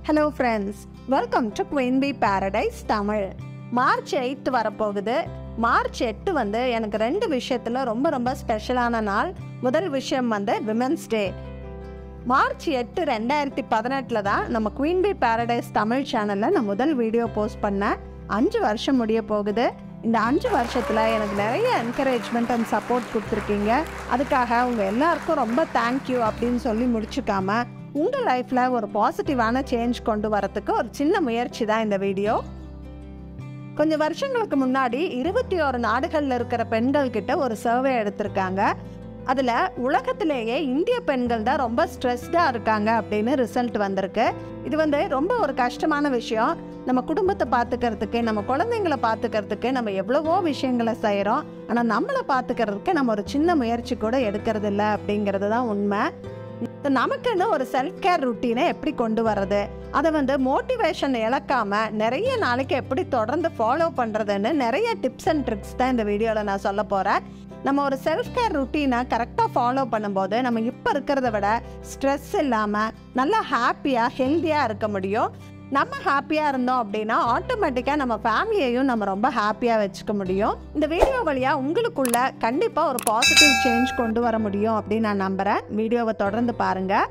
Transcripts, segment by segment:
hello friends welcome to queen B paradise Tamil March eight வரப்போகுது March எட்டு வந்து எனக்கு ரெண்டு விஷயத்தில் ரொம்ப ரொம்ப ஸ்பெஷலான நாள் முதல் விஷயம் வந்து விமென்ஸ் டே மார்ச் எட்டு ரெண்டாயிரத்தி பதினெட்டில் தான் நம்ம குயின் பி பாரடைஸ் தமிழ் சேனலில் நான் முதல் வீடியோ போஸ்ட் பண்ணேன் அஞ்சு வருஷம் முடிய போகுது இந்த அஞ்சு வருஷத்தில் எனக்கு நிறைய என்கரேஜ்மெண்ட் அண்ட் சப்போர்ட் கொடுத்துருக்கீங்க அதுக்காக உங்கள் எல்லாருக்கும் ரொம்ப தேங்க்யூ அப்படின்னு சொல்லி முடிச்சுக்காம உங்கள் லைஃப்பில் ஒரு பாசிட்டிவான சேஞ்ச் கொண்டு வரத்துக்கு ஒரு சின்ன முயற்சி தான் இந்த வீடியோ கொஞ்சம் வருஷங்களுக்கு முன்னாடி இருபத்தி ஒரு நாடுகளில் இருக்கிற பெண்கள் கிட்ட ஒரு சர்வே எடுத்திருக்காங்க அதில் உலகத்திலேயே இந்திய பெண்கள் தான் ரொம்ப ஸ்ட்ரெஸ்டாக இருக்காங்க அப்படின்னு ரிசல்ட் வந்திருக்கு இது வந்து ரொம்ப ஒரு கஷ்டமான விஷயம் நம்ம குடும்பத்தை பார்த்துக்கிறதுக்கு நம்ம குழந்தைங்களை பார்த்துக்கிறதுக்கு நம்ம எவ்வளவோ விஷயங்களை செய்கிறோம் ஆனால் நம்மளை பார்த்துக்கிறதுக்கு நம்ம ஒரு சின்ன முயற்சி கூட எடுக்கிறது இல்லை அப்படிங்கிறது தான் உண்மை இப்ப நமக்குன்னு ஒரு செல்ஃப் கேர் ருட்டீனை எப்படி கொண்டு வர்றது அதை வந்து மோட்டிவேஷன் இழக்காம நிறைய நாளைக்கு எப்படி தொடர்ந்து ஃபாலோ பண்ணுறதுன்னு நிறைய டிப்ஸ் அண்ட் ட்ரிக்ஸ் தான் இந்த வீடியோவில் நான் சொல்ல போகிறேன் நம்ம ஒரு செல்ஃப் கேர் ருட்டீனை கரெக்டாக ஃபாலோ பண்ணும்போது நம்ம இப்போ இருக்கிறத விட ஸ்ட்ரெஸ் இல்லாமல் நல்லா ஹாப்பியாக ஹெல்த்தியாக இருக்க முடியும் நம்ம ஹாப்பியாக இருந்தோம் அப்படின்னா ஆட்டோமேட்டிக்காக நம்ம ஃபேமிலியையும் நம்ம ரொம்ப ஹாப்பியாக வச்சுக்க முடியும் இந்த வீடியோ வழியாக உங்களுக்குள்ள கண்டிப்பாக ஒரு பாசிட்டிவ் சேஞ்ச் கொண்டு வர முடியும் அப்படின்னு நான் நம்புகிறேன் வீடியோவை தொடர்ந்து பாருங்கள்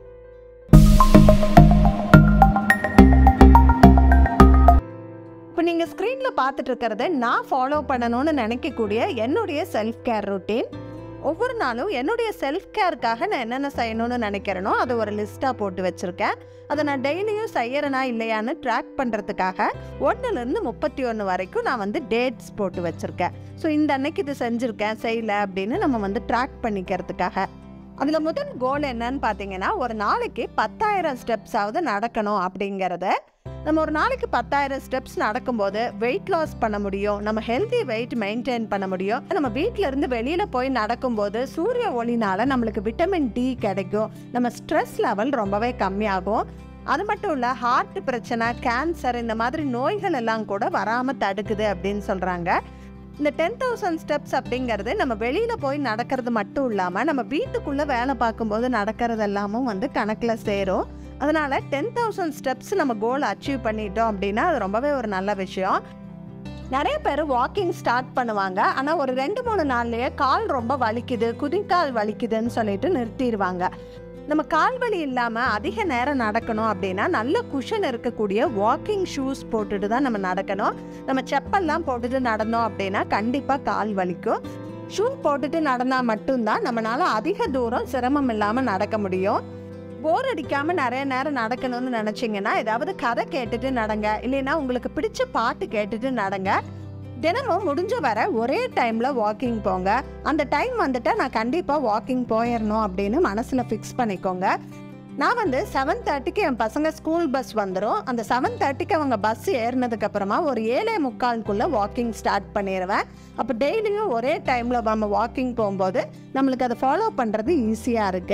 இப்போ நீங்கள் ஸ்க்ரீனில் பார்த்துட்டு இருக்கிறது நான் ஃபாலோ பண்ணணும்னு நினைக்கக்கூடிய என்னுடைய செல்ஃப் கேர் ரொட்டீன் ஒவ்வொரு நாளும் என்னுடைய செல்ஃப் கேருக்காக நான் என்னென்ன செய்யணும்னு நினைக்கிறேனோ அதை ஒரு லிஸ்ட்டாக போட்டு வச்சுருக்கேன் அதை நான் டெய்லியும் செய்யறேனா இல்லையான்னு ட்ராக் பண்ணுறதுக்காக ஒன்றுலேருந்து முப்பத்தி ஒன்று வரைக்கும் நான் வந்து டேட்ஸ் போட்டு வச்சுருக்கேன் ஸோ இந்த அன்னைக்கு இது செஞ்சுருக்கேன் செய்யலை அப்படின்னு நம்ம வந்து ட்ராக் பண்ணிக்கிறதுக்காக அதில் முதல் கோல் என்னன்னு பார்த்தீங்கன்னா ஒரு நாளைக்கு பத்தாயிரம் ஸ்டெப்ஸாவது நடக்கணும் அப்படிங்கிறத நம்ம ஒரு நாளைக்கு பத்தாயிரம் ஸ்டெப்ஸ் நடக்கும்போது வெயிட் லாஸ் பண்ண முடியும் நம்ம ஹெல்தி வெயிட் மெயின்டைன் பண்ண முடியும் நம்ம வீட்டில இருந்து வெளியில போய் நடக்கும்போது சூரிய ஒளினால நம்மளுக்கு விட்டமின் டி கிடைக்கும் நம்ம ஸ்ட்ரெஸ் லெவல் ரொம்பவே கம்மியாகும் அது மட்டும் இல்லை ஹார்ட் பிரச்சனை கேன்சர் இந்த மாதிரி நோய்கள் எல்லாம் கூட வராமல் தடுக்குது அப்படின்னு சொல்கிறாங்க இந்த டென் தௌசண்ட் ஸ்டெப்ஸ் அப்படிங்கிறது நம்ம வெளியில் போய் நடக்கிறது மட்டும் இல்லாமல் நம்ம வீட்டுக்குள்ளே வேலை பார்க்கும்போது நடக்கிறது எல்லாமும் வந்து கணக்கில் சேரும் அதனால் டென் தௌசண்ட் ஸ்டெப்ஸ் நம்ம கோல் அச்சீவ் பண்ணிட்டோம் அப்படின்னா அது ரொம்பவே ஒரு நல்ல விஷயம் நிறைய பேர் வாக்கிங் ஸ்டார்ட் பண்ணுவாங்க ஆனால் ஒரு ரெண்டு மூணு நாள்லயே கால் ரொம்ப வலிக்குது குதிக்கால் வலிக்குதுன்னு சொல்லிட்டு நிறுத்திடுவாங்க நம்ம கால் வலி இல்லாமல் அதிக நேரம் நடக்கணும் அப்படின்னா நல்ல குஷன் இருக்கக்கூடிய வாக்கிங் ஷூஸ் போட்டுட்டு தான் நம்ம நடக்கணும் நம்ம செப்பல்லாம் போட்டுட்டு நடந்தோம் அப்படின்னா கண்டிப்பாக கால் வலிக்கும் ஷூ போட்டுட்டு நடந்தால் மட்டும்தான் நம்மளால அதிக தூரம் சிரமம் இல்லாமல் நடக்க முடியும் போர் அடிக்காம நிறைய நேரம் நடக்கணும்னு நினைச்சீங்கன்னா ஏதாவது கதை கேட்டுட்டு நடங்க இல்லைன்னா உங்களுக்கு பிடிச்ச பாட்டு கேட்டுட்டு நடங்க தினமும் முடிஞ்ச வர ஒரே டைம்ல வாக்கிங் போங்க அந்த டைம் வந்துட்டா நான் கண்டிப்பா வாக்கிங் போயிடணும் அப்படின்னு மனசுல ஃபிக்ஸ் பண்ணிக்கோங்க நான் வந்து செவன் தேர்ட்டிக்கு என் பசங்க ஸ்கூல் பஸ் வந்துடும் அந்த செவன் தேர்ட்டிக்கு அவங்க பஸ் ஏறினதுக்கு அப்புறமா ஒரு ஏழே முக்காலுக்குள்ள வாக்கிங் ஸ்டார்ட் பண்ணிடுவேன் அப்போ டெய்லியும் ஒரே டைம்ல நம்ம வாக்கிங் போகும்போது நம்மளுக்கு அதை ஃபாலோ பண்றது ஈஸியா இருக்கு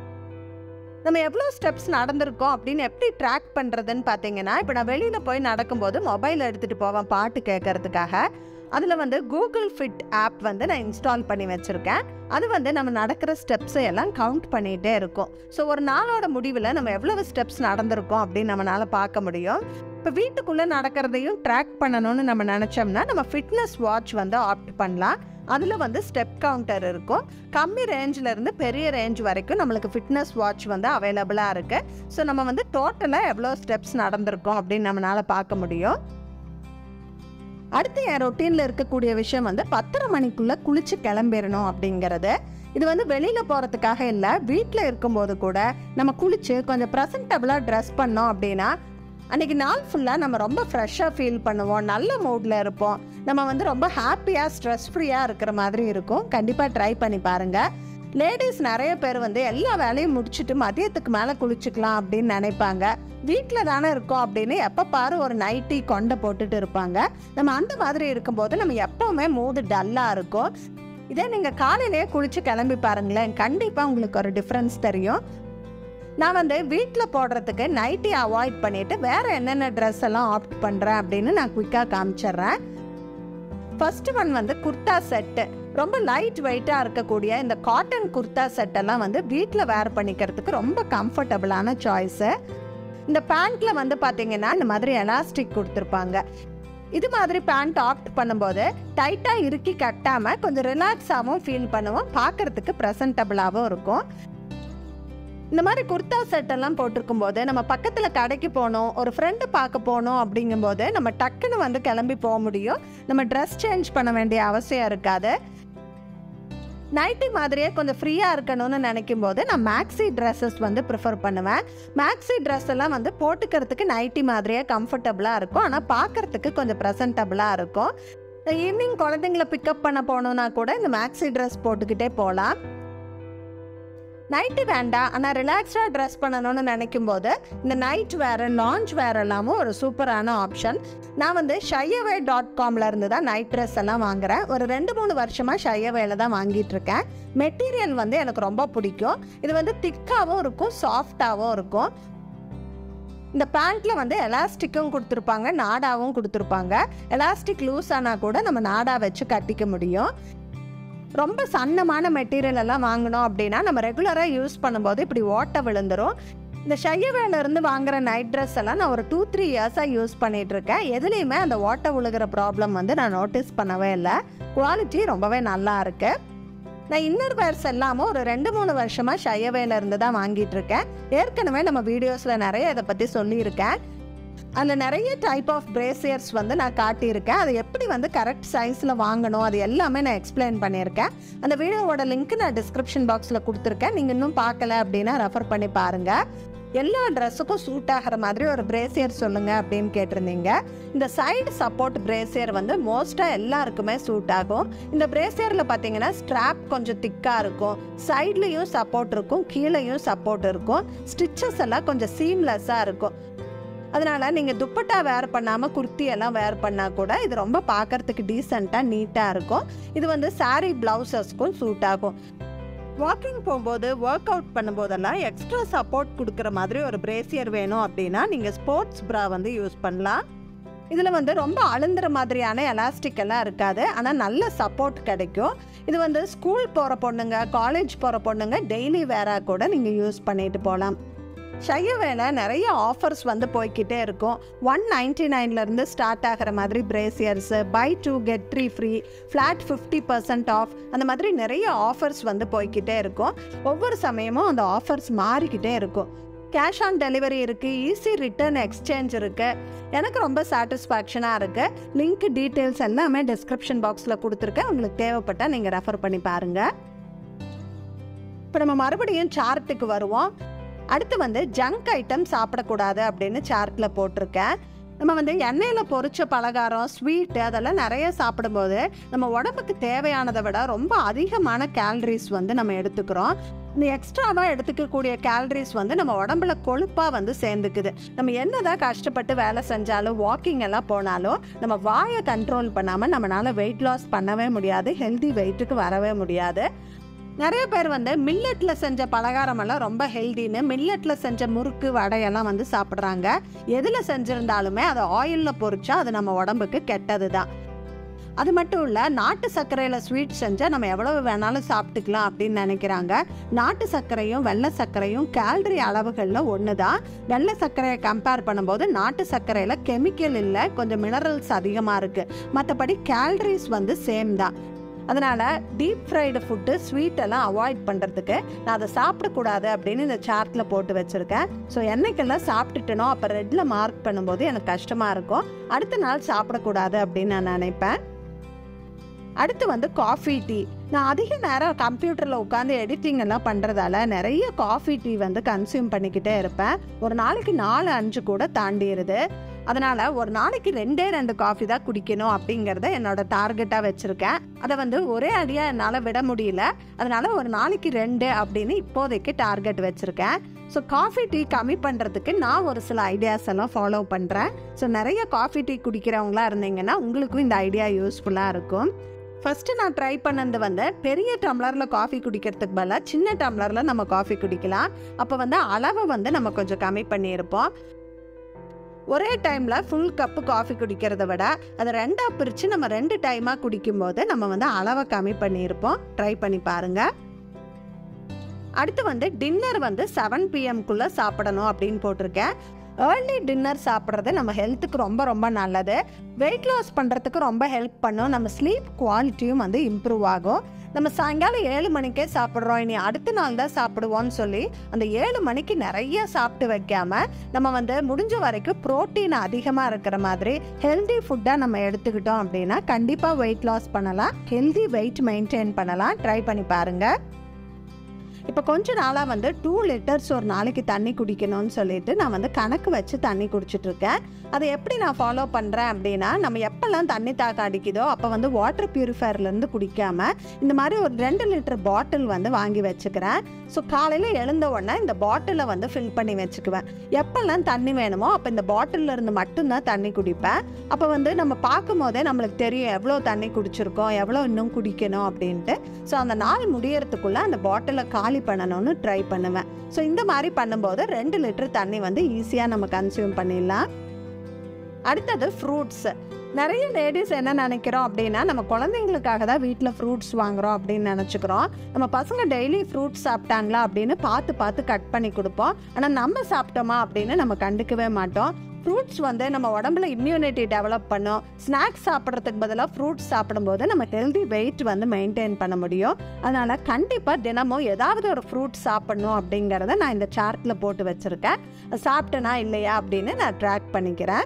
நம்ம எவ்வளோ ஸ்டெப்ஸ் நடந்திருக்கோம் அப்படின்னு எப்படி ட்ராக் பண்ணுறதுன்னு பார்த்தீங்கன்னா இப்போ நான் வெளியில் போய் நடக்கும்போது மொபைல் எடுத்துகிட்டு போவேன் பாட்டு கேட்கறதுக்காக அதில் வந்து கூகுள் ஃபிட் ஆப் வந்து நான் இன்ஸ்டால் பண்ணி வச்சுருக்கேன் அது வந்து நம்ம நடக்கிற ஸ்டெப்ஸை எல்லாம் கவுண்ட் பண்ணிகிட்டே இருக்கும் ஸோ ஒரு நாளோட முடிவில் நம்ம எவ்வளவு ஸ்டெப்ஸ் நடந்திருக்கோம் அப்படின்னு நம்மளால் பார்க்க முடியும் இப்போ வீட்டுக்குள்ளே நடக்கிறதையும் ட்ராக் பண்ணணும்னு நம்ம நினச்சோம்னா நம்ம ஃபிட்னஸ் வாட்ச் வந்து ஆப்ட் பண்ணலாம் அதில் வந்து ஸ்டெப் கவுண்டர் இருக்கும் கம்மி ரேஞ்சில் இருந்து பெரிய ரேஞ்ச் வரைக்கும் நம்மளுக்கு ஃபிட்னஸ் வாட்ச் வந்து அவைலபிளாக இருக்குது ஸோ நம்ம வந்து டோட்டலாக எவ்வளோ ஸ்டெப்ஸ் நடந்திருக்கோம் அப்படின்னு நம்மளால் பார்க்க முடியும் அடுத்து என் ரொட்டீனில் இருக்கக்கூடிய விஷயம் வந்து பத்தரை மணிக்குள்ளே குளிச்சு கிளம்பிடணும் அப்படிங்கிறது இது வந்து வெளியில் போகிறதுக்காக இல்லை வீட்டில் இருக்கும்போது கூட நம்ம குளிச்சு கொஞ்சம் ப்ரெசன்டபுளாக ட்ரெஸ் பண்ணோம் அப்படின்னா அன்றைக்கி நாள் ஃபுல்லாக நம்ம ரொம்ப ஃப்ரெஷ்ஷாக ஃபீல் பண்ணுவோம் நல்ல மூடில் இருப்போம் நம்ம வந்து ரொம்ப ஹாப்பியாக ஸ்ட்ரெஸ் ஃப்ரீயாக இருக்கிற மாதிரி இருக்கும் கண்டிப்பாக ட்ரை பண்ணி பாருங்கள் லேடிஸ் நிறைய பேர் வந்து எல்லா வேலையும் முடிச்சுட்டு மதியத்துக்கு மேலே குளிச்சுக்கலாம் அப்படின்னு நினைப்பாங்க வீட்டில் தானே இருக்கோம் அப்படின்னு எப்போ பாரு ஒரு நைட்டி கொண்டை போட்டுட்டு இருப்பாங்க நம்ம அந்த மாதிரி இருக்கும்போது நம்ம எப்போவுமே மூடு டல்லாக இருக்கும் இதே நீங்கள் காலையிலேயே குளிச்சு கிளம்பி பாருங்களேன் கண்டிப்பாக உங்களுக்கு ஒரு டிஃப்ரென்ஸ் தெரியும் நான் வந்து வீட்டில் போடுறதுக்கு நைட்டி அவாய்ட் பண்ணிட்டு வேற என்னென்ன ட்ரெஸ் எல்லாம் ஆப்ட் பண்ணுறேன் அப்படின்னு நான் குயிக்காக காமிச்சிடுறேன் ஃபர்ஸ்ட் ஒன் வந்து குர்தா செட்டு ரொம்ப லைட் வெயிட்டாக இருக்கக்கூடிய இந்த காட்டன் குர்தா செட்டெல்லாம் வந்து வீட்டில் வேர் பண்ணிக்கிறதுக்கு ரொம்ப கம்ஃபர்டபுளான சாய்ஸு இந்த பேண்ட்டில் வந்து பார்த்தீங்கன்னா இந்த மாதிரி எலாஸ்டிக் கொடுத்துருப்பாங்க இது மாதிரி பேண்ட் ஆப்ட் பண்ணும்போது டைட்டாக இறுக்கி கட்டாமல் கொஞ்சம் ரிலாக்ஸாகவும் ஃபீல் பண்ணுவோம் பார்க்கறதுக்கு ப்ரெசன்டபுளாகவும் இருக்கும் இந்த மாதிரி குர்தா செட் எல்லாம் போட்டிருக்கும் போது நம்ம பக்கத்தில் கடைக்கு போகணும் ஒரு ஃப்ரெண்டு பார்க்க போகணும் அப்படிங்கும்போது நம்ம டக்குன்னு வந்து கிளம்பி போக முடியும் நம்ம ட்ரெஸ் சேஞ்ச் பண்ண வேண்டிய அவசியம் இருக்காது நைட்டி மாதிரியே கொஞ்சம் ஃப்ரீயாக இருக்கணும்னு நினைக்கும் போது நான் மேக்ஸி ட்ரெஸ்ஸஸ் வந்து ப்ரிஃபர் பண்ணுவேன் மேக்ஸி ட்ரெஸ் எல்லாம் வந்து போட்டுக்கிறதுக்கு நைட்டி மாதிரியே கம்ஃபர்டபுளாக இருக்கும் ஆனால் பார்க்கறதுக்கு கொஞ்சம் ப்ரெசன்டபுளாக இருக்கும் ஈவினிங் குழந்தைங்கள பிக்கப் பண்ண போகணுன்னா கூட இந்த மேக்ஸி ட்ரெஸ் போட்டுக்கிட்டே போகலாம் நைட்டு வேண்டாம் ஆனால் ரிலாக்ஸ்டாக ட்ரெஸ் பண்ணணும்னு நினைக்கும் போது இந்த நைட் வேறு லான்ச் வேர் எல்லாமும் ஒரு சூப்பரான ஆப்ஷன் நான் வந்து ஷையவே டாட் காமில் இருந்து தான் நைட் ட்ரெஸ் எல்லாம் வாங்குறேன் ஒரு ரெண்டு மூணு வருஷமாக ஷையவேல தான் வாங்கிட்டு இருக்கேன் மெட்டீரியல் வந்து எனக்கு ரொம்ப பிடிக்கும் இது வந்து திக்காகவும் இருக்கும் சாஃப்டாகவும் இருக்கும் இந்த பேண்ட்ல வந்து எலாஸ்டிக்கும் கொடுத்துருப்பாங்க நாடாவும் கொடுத்துருப்பாங்க எலாஸ்டிக் லூஸ் ஆனால் கூட நம்ம நாடா வச்சு கட்டிக்க முடியும் ரொம்ப சன்னமான மெட்டீரியல் எல்லாம் வாங்கினோம் அப்படின்னா நம்ம ரெகுலராக யூஸ் பண்ணும்போது இப்படி ஓட்டை விழுந்துரும் இந்த ஷையவேல இருந்து வாங்குற நைட் ட்ரெஸ் எல்லாம் நான் ஒரு டூ த்ரீ இயர்ஸாக யூஸ் பண்ணிட்டு இருக்கேன் எதுலேயுமே அந்த ஓட்டை விழுகிற ப்ராப்ளம் வந்து நான் நோட்டீஸ் பண்ணவே இல்லை குவாலிட்டி ரொம்பவே நல்லா இருக்கு நான் இன்னர் வேர்ஸ் எல்லாமும் ஒரு ரெண்டு மூணு வருஷமாக ஷையவேல இருந்து தான் வாங்கிட்டு இருக்கேன் ஏற்கனவே நம்ம வீடியோஸில் நிறைய இதை பற்றி சொல்லியிருக்கேன் அதில் நிறைய டைப் ஆஃப் பிரேசியர்ஸ் வந்து நான் காட்டியிருக்கேன் அது எப்படி வந்து கரெக்ட் சைஸில் வாங்கணும் அது எல்லாமே நான் எக்ஸ்பிளைன் பண்ணியிருக்கேன் அந்த வீடியோவோட லிங்க் நான் டிஸ்கிரிப்ஷன் பாக்ஸில் கொடுத்துருக்கேன் நீங்கள் இன்னும் பார்க்கல அப்படின்னா ரெஃபர் பண்ணி பாருங்கள் எல்லா ட்ரெஸ்ஸுக்கும் சூட் ஆகிற மாதிரி ஒரு பிரேசியர் சொல்லுங்க அப்படின்னு கேட்டிருந்தீங்க இந்த சைடு சப்போர்ட் பிரேசியர் வந்து மோஸ்ட்டாக எல்லாருக்குமே சூட் ஆகும் இந்த பிரேசியரில் பார்த்தீங்கன்னா ஸ்ட்ராப் கொஞ்சம் திக்காக இருக்கும் சைட்லேயும் சப்போர்ட் இருக்கும் கீழேயும் சப்போர்ட் இருக்கும் ஸ்டிச்சஸ் எல்லாம் கொஞ்சம் சீம்லெஸ்ஸாக இருக்கும் அதனால நீங்கள் துப்பட்டா வேர் பண்ணாமல் குர்த்தி எல்லாம் வேர் பண்ணால் கூட இது ரொம்ப பார்க்கறதுக்கு டீசெண்டாக நீட்டாக இருக்கும் இது வந்து saree பிளவுசஸ்க்கும் சூட் ஆகும் வாக்கிங் போகும்போது ஒர்க் அவுட் பண்ணும்போதெல்லாம் எக்ஸ்ட்ரா சப்போர்ட் கொடுக்குற மாதிரி ஒரு பிரேசியர் வேணும் அப்படின்னா நீங்கள் ஸ்போர்ட்ஸ் ப்ரா வந்து யூஸ் பண்ணலாம் இதில் வந்து ரொம்ப அழுந்துற மாதிரியான எலாஸ்டிக் எல்லாம் இருக்காது ஆனால் நல்ல சப்போர்ட் கிடைக்கும் இது வந்து ஸ்கூல் போகிற பொண்ணுங்க காலேஜ் போகிற பொண்ணுங்க டெய்லி வேராக கூட நீங்கள் யூஸ் பண்ணிட்டு போகலாம் ஷைய வேலை நிறைய ஆஃபர்ஸ் வந்து போய்க்கிட்டே இருக்கும் ஒன் நைன்டி நைன்லேருந்து ஸ்டார்ட் ஆகிற மாதிரி brassieres buy two get three free flat fifty percent off அந்த மாதிரி நிறைய ஆஃபர்ஸ் வந்து போய்க்கிட்டே இருக்கும் ஒவ்வொரு சமயமும் அந்த ஆஃபர்ஸ் மாறிக்கிட்டே இருக்கும் கேஷ் ஆன் டெலிவரி இருக்குது ஈஸி ரிட்டர்ன் எக்ஸ்சேஞ்ச் இருக்குது எனக்கு ரொம்ப சாட்டிஸ்ஃபேக்ஷனாக இருக்குது லிங்க் டீட்டெயில்ஸ் எல்லாமே டிஸ்கிரிப்ஷன் பாக்ஸில் கொடுத்துருக்கேன் உங்களுக்கு தேவைப்பட்டால் நீங்கள் ரெஃபர் பண்ணி பாருங்கள் இப்போ நம்ம மறுபடியும் சார்ட்டுக்கு வருவோம் அடுத்து வந்து ஜங்க் ஐட்டம் சாப்பிடக்கூடாது அப்படின்னு சார்ட்டில் போட்டிருக்கேன் நம்ம வந்து எண்ணெயில் பொரிச்ச பலகாரம் ஸ்வீட்டு அதெல்லாம் நிறைய சாப்பிடும்போது நம்ம உடம்புக்கு தேவையானதை விட ரொம்ப அதிகமான கேலரிஸ் வந்து நம்ம எடுத்துக்கிறோம் இந்த எக்ஸ்ட்ராவாக எடுத்துக்கக்கூடிய கேலரிஸ் வந்து நம்ம உடம்புல கொழுப்பாக வந்து சேர்ந்துக்குது நம்ம என்னதான் கஷ்டப்பட்டு வேலை செஞ்சாலும் வாக்கிங் எல்லாம் போனாலும் நம்ம வாயை கண்ட்ரோல் பண்ணாமல் நம்மளால் வெயிட் லாஸ் பண்ணவே முடியாது ஹெல்தி வெயிட்டுக்கு வரவே முடியாது நிறைய பேர் வந்து மில்லட்டில் செஞ்ச பலகாரம் எல்லாம் ரொம்ப ஹெல்தின்னு மில்லட்டில் செஞ்ச முறுக்கு வடையெல்லாம் வந்து சாப்பிட்றாங்க எதில் செஞ்சுருந்தாலுமே அதை ஆயிலில் பொரிச்சா அது நம்ம உடம்புக்கு கெட்டது தான் அது மட்டும் இல்லை நாட்டு சர்க்கரையில் ஸ்வீட் செஞ்சால் நம்ம எவ்வளவு வேணாலும் சாப்பிட்டுக்கலாம் அப்படின்னு நினைக்கிறாங்க நாட்டு சர்க்கரையும் வெள்ளை சர்க்கரையும் கேலரி அளவுகளில் ஒன்று தான் வெள்ளை சர்க்கரையை கம்பேர் பண்ணும்போது நாட்டு சர்க்கரையில் கெமிக்கல் இல்லை கொஞ்சம் மினரல்ஸ் அதிகமாக இருக்குது மற்றபடி கேலரிஸ் வந்து சேம் தான் அதனால் டீப் ஃப்ரைடு ஃபுட்டு ஸ்வீட் எல்லாம் அவாய்ட் பண்ணுறதுக்கு நான் அதை சாப்பிடக்கூடாது அப்படின்னு இந்த சார்ட்டில் போட்டு வச்சுருக்கேன் ஸோ என்னைக்கெல்லாம் சாப்பிட்டுட்டனோ அப்போ ரெட்டில் மார்க் பண்ணும்போது எனக்கு கஷ்டமாக இருக்கும் அடுத்த நாள் சாப்பிடக்கூடாது அப்படின்னு நான் நினைப்பேன் அடுத்து வந்து காஃபி டீ நான் அதிக நேரம் கம்ப்யூட்டரில் உட்காந்து எடிட்டிங் எல்லாம் பண்ணுறதால நிறைய காஃபி டீ வந்து கன்சியூம் பண்ணிக்கிட்டே இருப்பேன் ஒரு நாளைக்கு நாலு அஞ்சு கூட தாண்டிடுது அதனால் ஒரு நாளைக்கு ரெண்டே ரெண்டு காஃபி தான் குடிக்கணும் அப்படிங்கிறத என்னோட டார்கெட்டாக வச்சுருக்கேன் அதை வந்து ஒரே அடியாக என்னால் விட முடியல அதனால் ஒரு நாளைக்கு ரெண்டு அப்படின்னு இப்போதைக்கு டார்கெட் வச்சுருக்கேன் ஸோ காஃபி டீ கம்மி பண்ணுறதுக்கு நான் ஒரு சில ஐடியாஸ் எல்லாம் ஃபாலோ பண்ணுறேன் ஸோ நிறைய காஃபி டீ குடிக்கிறவங்களா இருந்தீங்கன்னா உங்களுக்கும் இந்த ஐடியா யூஸ்ஃபுல்லாக இருக்கும் ஃபஸ்ட்டு நான் ட்ரை பண்ணது வந்து பெரிய டம்ளரில் காஃபி குடிக்கிறதுக்கு பதிலாக சின்ன டம்ளரில் நம்ம காஃபி குடிக்கலாம் அப்போ வந்து அளவை வந்து நம்ம கொஞ்சம் கம்மி பண்ணியிருப்போம் ஒரே டைமில் ஃபுல் கப்பு காஃபி குடிக்கிறத விட அதை ரெண்டாக பிரித்து நம்ம ரெண்டு டைமாக குடிக்கும்போது நம்ம வந்து அளவை கம்மி பண்ணியிருப்போம் ட்ரை பண்ணி பாருங்கள் அடுத்து வந்து டின்னர் வந்து செவன் பிஎம்குள்ளே சாப்பிடணும் அப்படின்னு போட்டிருக்கேன் ஏர்லி டின்னர் சாப்பிட்றது நம்ம ஹெல்த்துக்கு ரொம்ப ரொம்ப நல்லது வெயிட் லாஸ் பண்ணுறதுக்கு ரொம்ப ஹெல்ப் பண்ணும் நம்ம ஸ்லீப் குவாலிட்டியும் வந்து இம்ப்ரூவ் ஆகும் நம்ம சாயங்காலம் ஏழு மணிக்கே சாப்பிட்றோம் இனி அடுத்த நாள் தான் சாப்பிடுவோம்னு சொல்லி அந்த ஏழு மணிக்கு நிறைய சாப்பிட்டு வைக்காம நம்ம வந்து முடிஞ்ச வரைக்கும் புரோட்டீன் அதிகமாக இருக்கிற மாதிரி ஹெல்தி ஃபுட்டாக நம்ம எடுத்துக்கிட்டோம் அப்படின்னா கண்டிப்பாக வெயிட் லாஸ் பண்ணலாம் ஹெல்தி வெயிட் மெயின்டைன் பண்ணலாம் ட்ரை பண்ணி பாருங்கள் இப்போ கொஞ்ச நாளாக வந்து டூ லிட்டர்ஸ் ஒரு நாளைக்கு தண்ணி குடிக்கணும்னு சொல்லிட்டு நான் வந்து கணக்கு வச்சு தண்ணி குடிச்சிட்டு இருக்கேன் அதை எப்படி நான் ஃபாலோ பண்ணுறேன் அப்படின்னா நம்ம எப்போல்லாம் தண்ணி தாக்க அடிக்குதோ அப்போ வந்து வாட்டர் பியூரிஃபையர்லேருந்து குடிக்காம இந்த மாதிரி ஒரு ரெண்டு லிட்டர் பாட்டில் வந்து வாங்கி வச்சுக்கிறேன் ஸோ காலையில் எழுந்த உடனே இந்த பாட்டிலை வந்து ஃபில் பண்ணி வச்சுக்குவேன் எப்போல்லாம் தண்ணி வேணுமோ அப்போ இந்த பாட்டிலில் இருந்து மட்டும்தான் தண்ணி குடிப்பேன் அப்போ வந்து நம்ம பார்க்கும் போதே நம்மளுக்கு தெரியும் எவ்வளோ தண்ணி குடிச்சிருக்கோம் எவ்வளோ இன்னும் குடிக்கணும் அப்படின்ட்டு ஸோ அந்த நாள் முடியறதுக்குள்ளே அந்த பாட்டிலை காலி பண்ணணும்னு ட்ரை பண்ணுவேன் ஸோ இந்த மாதிரி பண்ணும்போது ரெண்டு லிட்டர் தண்ணி வந்து ஈஸியாக நம்ம கன்சியூம் பண்ணிடலாம் அடுத்தது ஃப்ரூட்ஸ் நிறைய லேடிஸ் என்ன நினைக்கிறோம் அப்படின்னா நம்ம குழந்தைங்களுக்காக தான் வீட்டில் ஃப்ரூட்ஸ் வாங்குறோம் அப்படின்னு நினச்சிக்கிறோம் நம்ம பசங்க டெய்லி ஃப்ரூட்ஸ் சாப்பிட்டாங்களா அப்படின்னு பார்த்து பார்த்து கட் பண்ணி கொடுப்போம் ஆனால் நம்ம சாப்பிட்டோமா அப்படின்னு நம்ம கண்டுக்கவே மாட்டோம் ஃப்ரூட்ஸ் வந்து நம்ம உடம்புல இம்யூனிட்டி டெவலப் பண்ணும் ஸ்நாக்ஸ் சாப்பிட்றதுக்கு பதிலாக ஃப்ரூட்ஸ் சாப்பிடும்போது நம்ம ஹெல்தி வெயிட் வந்து மெயின்டைன் பண்ண முடியும் அதனால் கண்டிப்பாக தினமும் ஏதாவது ஒரு ஃப்ரூட் சாப்பிடணும் அப்படிங்கிறத நான் இந்த சார்ட்டில் போட்டு வச்சுருக்கேன் சாப்பிட்டேனா இல்லையா அப்படின்னு நான் ட்ராக் பண்ணிக்கிறேன்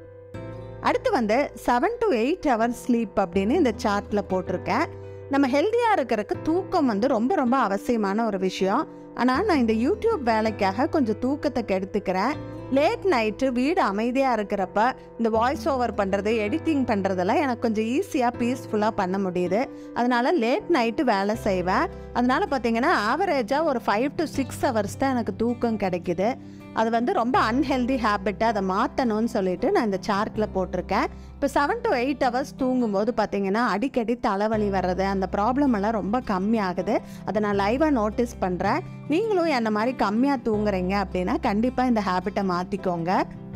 அடுத்து வந்து seven to eight hours sleep அப்படின்னு இந்த சார்ட்டில் போட்டிருக்கேன் நம்ம ஹெல்த்தியாக இருக்கிறதுக்கு தூக்கம் வந்து ரொம்ப ரொம்ப அவசியமான ஒரு விஷயம் ஆனால் நான் இந்த யூடியூப் வேலைக்காக கொஞ்சம் தூக்கத்தை கெடுத்துக்கிறேன் லேட் நைட்டு வீடு அமைதியாக இருக்கிறப்ப இந்த வாய்ஸ் ஓவர் பண்ணுறது எடிட்டிங் பண்ணுறதெல்லாம் எனக்கு கொஞ்சம் ஈஸியாக பீஸ்ஃபுல்லாக பண்ண முடியுது அதனால் லேட் நைட்டு வேலை செய்வேன் அதனால் பார்த்தீங்கன்னா ஆவரேஜாக ஒரு ஃபைவ் டு சிக்ஸ் ஹவர்ஸ் தான் எனக்கு தூக்கம் கிடைக்குது அது வந்து ரொம்ப அன்ஹெல்தி ஹேபிட்டை அதை மாற்றணும்னு சொல்லிட்டு நான் இந்த சார்ட்டில் போட்டிருக்கேன் இப்போ செவன் டு எயிட் ஹவர்ஸ் தூங்கும்போது பார்த்தீங்கன்னா அடிக்கடி தலைவலி வர்றது அந்த ப்ராப்ளம் எல்லாம் ரொம்ப கம்மியாகுது அதை நான் லைவாக நோட்டீஸ் பண்ணுறேன் நீங்களும் என்ன மாதிரி கம்மியாக தூங்குறீங்க அப்படின்னா கண்டிப்பாக இந்த ஹேபிட்டை மாற்றிக்கோங்க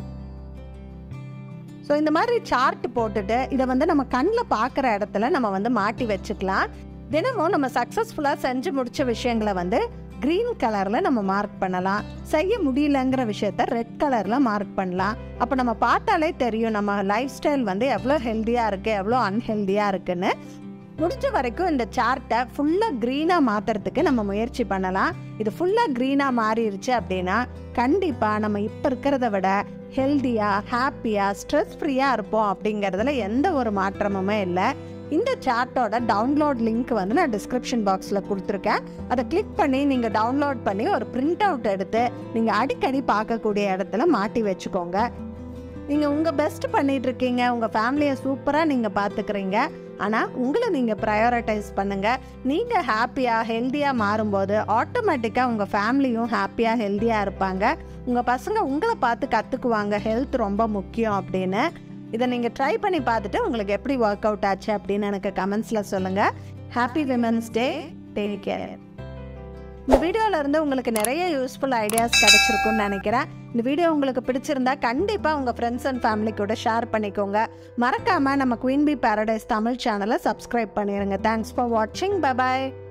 ஸோ இந்த மாதிரி சார்ட் போட்டுட்டு இதை வந்து நம்ம கண்ணில் பார்க்குற இடத்துல நம்ம வந்து மாட்டி வச்சுக்கலாம் தினமும் நம்ம சக்ஸஸ்ஃபுல்லாக செஞ்சு முடிச்ச விஷயங்களை வந்து க்ரீன் கலரில் நம்ம மார்க் பண்ணலாம் செய்ய முடியலங்கிற விஷயத்த ரெட் கலரில் மார்க் பண்ணலாம் அப்போ நம்ம பார்த்தாலே தெரியும் நம்ம லைஃப் ஸ்டைல் வந்து எவ்வளோ ஹெல்த்தியாக இருக்குது எவ்வளோ அன்ஹெல்தியாக இருக்குன்னு முடிஞ்ச வரைக்கும் இந்த சார்ட்டை ஃபுல்லாக க்ரீனாக மாற்றுறதுக்கு நம்ம முயற்சி பண்ணலாம் இது ஃபுல்லாக க்ரீனாக மாறிடுச்சு அப்படின்னா கண்டிப்பாக நம்ம இப்போ இருக்கிறத விட ஹெல்த்தியாக ஹாப்பியாக ஸ்ட்ரெஸ் ஃப்ரீயாக இருப்போம் அப்படிங்கிறதுல எந்த ஒரு மாற்றமுமே இல்லை இந்த சார்ட்டோட டவுன்லோட் லிங்க் வந்து நான் டிஸ்கிரிப்ஷன் பாக்ஸில் கொடுத்துருக்கேன் அதை கிளிக் பண்ணி நீங்கள் டவுன்லோட் பண்ணி ஒரு பிரிண்ட் அவுட் எடுத்து நீங்கள் அடிக்கடி பார்க்கக்கூடிய இடத்துல மாட்டி வச்சுக்கோங்க நீங்கள் உங்கள் பெஸ்ட் பண்ணிட்டு இருக்கீங்க உங்கள் ஃபேமிலியை சூப்பராக நீங்கள் பார்த்துக்கிறீங்க ஆனால் உங்களை நீங்கள் ப்ரையாரிட்டைஸ் பண்ணுங்கள் நீங்கள் ஹாப்பியாக ஹெல்த்தியாக மாறும்போது ஆட்டோமேட்டிக்காக உங்கள் ஃபேமிலியும் ஹாப்பியாக ஹெல்த்தியாக இருப்பாங்க உங்கள் பசங்க உங்களை பார்த்து கற்றுக்குவாங்க ஹெல்த் ரொம்ப முக்கியம் அப்படின்னு இதை நீங்கள் ட்ரை பண்ணி பார்த்துட்டு உங்களுக்கு எப்படி ஒர்க் அவுட் ஆச்சு அப்படின்னு எனக்கு கமெண்ட்ஸில் சொல்லுங்கள் happy women's day take care இந்த வீடியோவில் இருந்து உங்களுக்கு நிறைய யூஸ்ஃபுல் ஐடியாஸ் கிடைச்சிருக்கும்னு நினைக்கிறேன் இந்த வீடியோ உங்களுக்கு பிடிச்சிருந்தா கண்டிப்பாக உங்கள் ஃப்ரெண்ட்ஸ் அண்ட் ஃபேமிலி கூட ஷேர் பண்ணிக்கோங்க மறக்காமல் நம்ம குயின் பி பாரடைஸ் தமிழ் சேனலை சப்ஸ்கிரைப் பண்ணிடுங்க தேங்க்ஸ் ஃபார் வாட்சிங் பபாய்